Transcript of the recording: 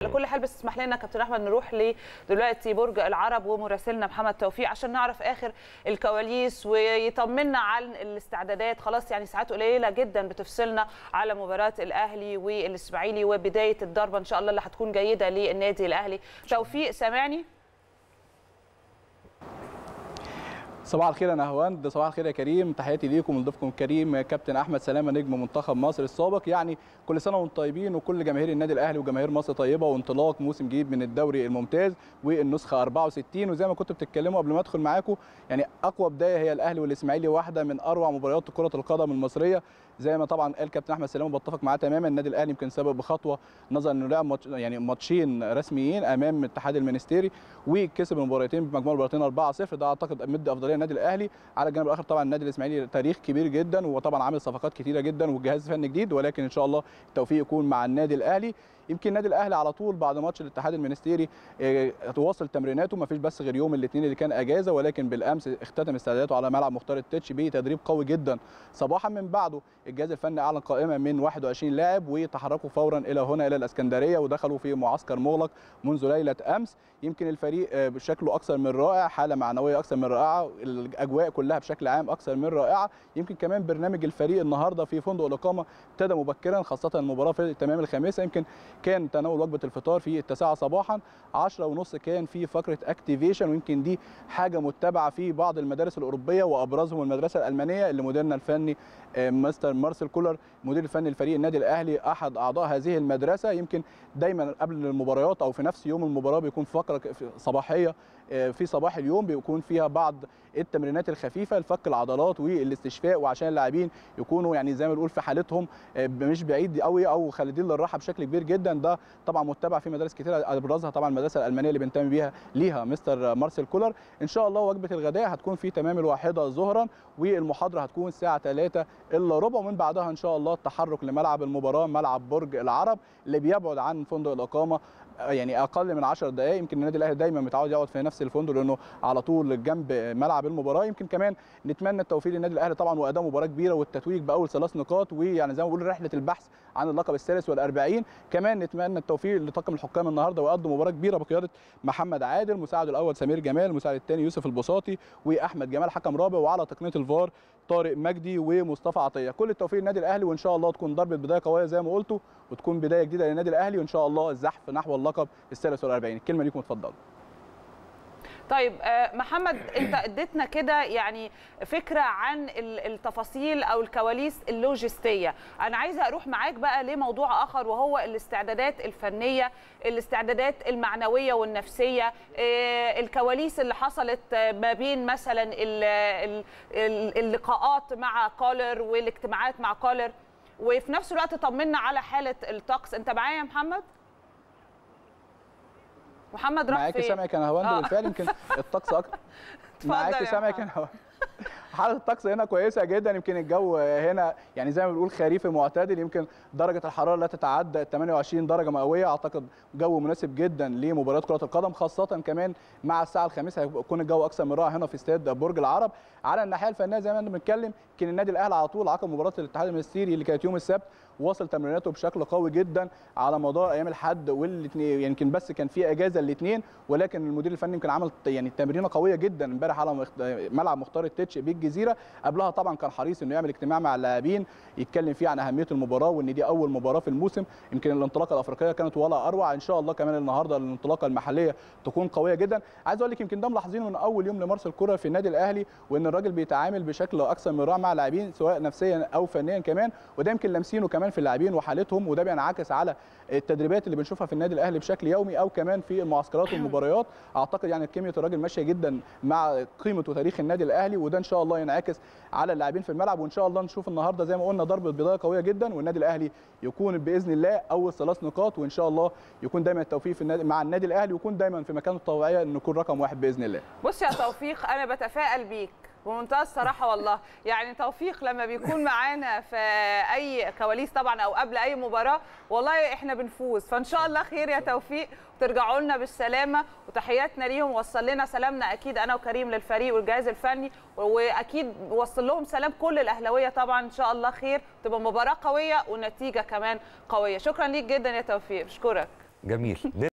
على كل حال بس اسمح لنا كابتن احمد نروح دلوقتي برج العرب ومراسلنا محمد توفيق عشان نعرف اخر الكواليس ويطمنا عن الاستعدادات خلاص يعني ساعات قليله جدا بتفصلنا على مباراه الاهلي والاسماعيلي وبدايه الضربه ان شاء الله اللي هتكون جيده للنادي الاهلي توفيق سامعني صباح الخير يا نهواند صباح الخير يا كريم تحياتي ليكم ولضيفكم الكريم كابتن احمد سلامه نجم منتخب مصر السابق يعني كل سنه وانتم طيبين وكل جماهير النادي الاهلي وجماهير مصر طيبه وانطلاق موسم جديد من الدوري الممتاز والنسخه 64 وزي ما كنتوا بتتكلموا قبل ما ادخل معاكم يعني اقوى بدايه هي الاهلي والاسماعيلي واحده من اروع مباريات كره القدم المصريه زي ما طبعا قال كابتن احمد سلامه بتفق معاه تماما النادي الاهلي يمكن سابق بخطوه نظرا انه لعب ماتش يعني ماتشين رسميين امام الاتحاد المنستيري وكسب المباراتين بمجموع المباراتين 4-0 ده اعتقد مدي افضليه للنادي الاهلي على الجانب الاخر طبعا النادي الاسماعيلي تاريخ كبير جدا وطبعا عامل صفقات كثيره جدا وجهاز فني جديد ولكن ان شاء الله التوفيق يكون مع النادي الاهلي يمكن النادي الاهلي على طول بعد ماتش الاتحاد المنستيري تواصل تمريناته ما فيش بس غير يوم الاثنين اللي كان اجازه ولكن بالامس اختتم استعداداته على ملعب مختار التتش بتدريب قوي جدا صباحا من بعده الجهاز الفني اعلن قائمه من 21 لاعب وتحركوا فورا الى هنا الى الاسكندريه ودخلوا في معسكر مغلق منذ ليله امس يمكن الفريق شكله اكثر من رائع حاله معنويه اكثر من رائعه الاجواء كلها بشكل عام اكثر من رائعه يمكن كمان برنامج الفريق النهارده في فندق الاقامه ابتدى مبكرا خاصه المباراه في تمام الخامسه يمكن كان تناول وجبه الفطار في التاسعه صباحا 10 ونص كان في فقره اكتيفيشن ويمكن دي حاجه متبعه في بعض المدارس الاوروبيه وابرزهم المدرسه الالمانيه اللي مديرنا الفني مستر مارسيل كولر مدير الفني لفريق النادي الاهلي احد اعضاء هذه المدرسه يمكن دايما قبل المباريات او في نفس يوم المباراه بيكون فقره صباحيه في صباح اليوم بيكون فيها بعض التمرينات الخفيفه لفك العضلات والاستشفاء وعشان اللاعبين يكونوا يعني زي ما بنقول في حالتهم مش بعيد قوي او خالدين للراحه بشكل كبير جدا ده طبعا متبع في مدارس كثيره ابرزها طبعا المدرسه الالمانيه اللي بينتمي بيها ليها مستر مارسيل كولر ان شاء الله وجبه الغداء هتكون في تمام الواحده ظهرا والمحاضره هتكون الساعه 3 الا ربع ومن بعدها ان شاء الله التحرك لملعب المباراه ملعب برج العرب اللي بيبعد عن فندق الاقامه يعني اقل من 10 دقائق يمكن النادي الاهلي دايما متعود يقعد في نفس الفندق لانه على طول جنب ملعب المباراه يمكن كمان نتمنى التوفيق للنادي الاهلي طبعا واداء مباراه كبيره والتتويج باول ثلاث نقاط ويعني زي ما بقول رحله البحث عن اللقب الثالث والأربعين كمان نتمنى التوفيق لطاقم الحكام النهارده ويقدم مباراه كبيره بقياده محمد عادل مساعده الاول سمير جمال المساعد الثاني يوسف البساطي واحمد جمال حكم رابع وعلى تقنيه الفار طارق مجدي ومصطفى عطيه كل التوفيق للنادي الاهلي وان شاء الله تكون ضربه بدايه قويه زي ما قلتوا وتكون بدايه جديده للنادي الاهلي وان شاء الله الزحف نحو اللقب الثالث والأربعين الكلمه ليكم اتفضلوا طيب محمد انت اديتنا كده يعني فكره عن التفاصيل او الكواليس اللوجستيه انا عايزه اروح معاك بقى لموضوع اخر وهو الاستعدادات الفنيه الاستعدادات المعنويه والنفسيه الكواليس اللي حصلت ما بين مثلا اللقاءات مع كولر والاجتماعات مع كولر وفي نفس الوقت طمنا على حاله الطقس انت معايا يا محمد محمد راح معاكي سامعك انا هواند بالفعل يمكن الطقس اكتر معاكي سامعك انا هواند حاله الطقس هنا كويسه جدا يمكن الجو هنا يعني زي ما بنقول خريفي معتدل يمكن درجه الحراره لا تتعدى 28 درجه مئويه اعتقد جو مناسب جدا لمباريات كره القدم خاصه كمان مع الساعه الخامسه هيكون الجو اكثر من رائع هنا في استاد برج العرب على الناحيه الفنيه زي ما احنا بنتكلم يمكن النادي الاهلي على طول عقب مباراه الاتحاد المنستيري اللي كانت يوم السبت واصل تمريناته بشكل قوي جدا على مدار ايام الاحد والاثنين يمكن بس كان في اجازه الاثنين ولكن المدير الفني يمكن عمل يعني تمرينه قويه جدا امبارح على ملعب مختار التتش بالجزيره قبلها طبعا كان حريص انه يعمل اجتماع مع اللاعبين يتكلم فيه عن اهميه المباراه وان دي اول مباراه في الموسم يمكن الانطلاقه الافريقيه كانت ولا اروع ان شاء الله كمان النهارده الانطلاقه المحليه تكون قويه جدا عايز اقول لك يمكن ده ملاحظينه من اول يوم لمارسيل كولر في النادي الاهلي وان الراجل بيتعامل بشكل اكثر من رائع مع اللاعبين سواء نفسيا او فنيا كمان وده يمكن لامسينه كمان في اللاعبين وحالتهم وده بينعكس على التدريبات اللي بنشوفها في النادي الاهلي بشكل يومي او كمان في المعسكرات والمباريات اعتقد يعني كيمياء الراجل ماشيه جدا مع قيمه وتاريخ النادي الاهلي وده ان شاء الله ينعكس على اللاعبين في الملعب وان شاء الله نشوف النهارده زي ما قلنا ضربه بدايه قويه جدا والنادي الاهلي يكون باذن الله اول ثلاث نقاط وان شاء الله يكون دايما التوفيق في النادي مع النادي الاهلي ويكون دايما في مكانه الطبيعيه انه يكون رقم واحد باذن الله. بص يا توفيق انا بتفائل بيك بمنتهى الصراحه والله يعني توفيق لما بيكون معانا في اي كواليس طبعا او قبل اي مباراه والله احنا بنفوز فان شاء الله خير يا توفيق وترجعوا لنا بالسلامه وتحياتنا ليهم وصل لنا سلامنا اكيد انا وكريم للفريق والجهاز الفني واكيد وصل لهم سلام كل الاهلاويه طبعا ان شاء الله خير تبقى مباراه قويه ونتيجه كمان قويه شكرا ليك جدا يا توفيق بشكرك جميل